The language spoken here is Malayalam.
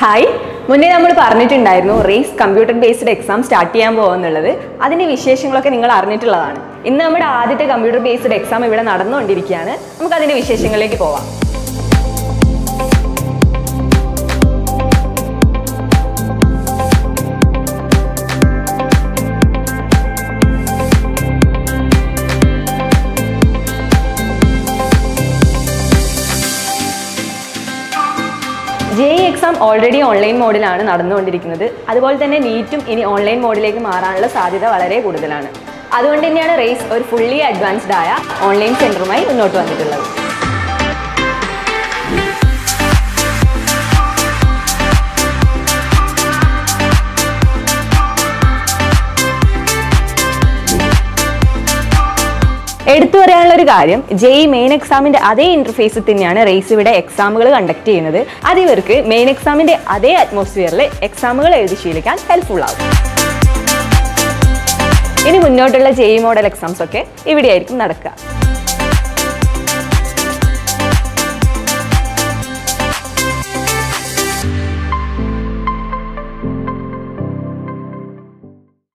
ഹായ് മുന്നേ നമ്മൾ പറഞ്ഞിട്ടുണ്ടായിരുന്നു Race computer based exam start ചെയ്യാൻ പോകുന്നുള്ളത് അതിന്റെ വിശേഷങ്ങളൊക്കെ നിങ്ങൾ അറിഞ്ഞിട്ടുള്ളതാണ് ഇന്ന് നമ്മുടെ ആദ്യത്തെ കമ്പ്യൂട്ടർ ബേസ്ഡ് എക്സാം ഇവിടെ നടന്നുകൊണ്ടിരിക്കുകയാണ് നമുക്ക് അതിന്റെ വിശേഷങ്ങളിലേക്ക് പോവാം J E exam already online മോഡിലാണ് നടന്നുകൊണ്ടിരിക്കുന്നത് അതുപോലെ തന്നെ നീറ്റും ഇനി ഓൺലൈൻ മോഡിലേക്ക് മാറാനുള്ള സാധ്യത വളരെ കൂടുതലാണ് അതുകൊണ്ട് തന്നെയാണ് റേസ് ഒരു ഫുള്ളി അഡ്വാൻസ്ഡ് ആയ ഓൺലൈൻ സെന്ററുമായി മുന്നോട്ട് വന്നിട്ടുള്ളത് എടുത്തു പറയാനുള്ള ഒരു കാര്യം ജെ ഇ മെയിൻ എക്സാമിന്റെ അതേ ഇന്റർഫേസിൽ തന്നെയാണ് റേസ് ഇവിടെ എക്സാമുകൾ കണ്ടക്ട് ചെയ്യുന്നത് അത് ഇവർക്ക് മെയിൻ എക്സാമിന്റെ അതേ അറ്റ്മോസ്ഫിയറിൽ എക്സാമുകൾ എഴുതി ശീലിക്കാൻ ഹെൽപ്ഫുൾ ആവും ഇനി മുന്നോട്ടുള്ള ജെ ഇ മോഡൽ എക്സാംസ് ഒക്കെ ഇവിടെയായിരിക്കും നടക്കുക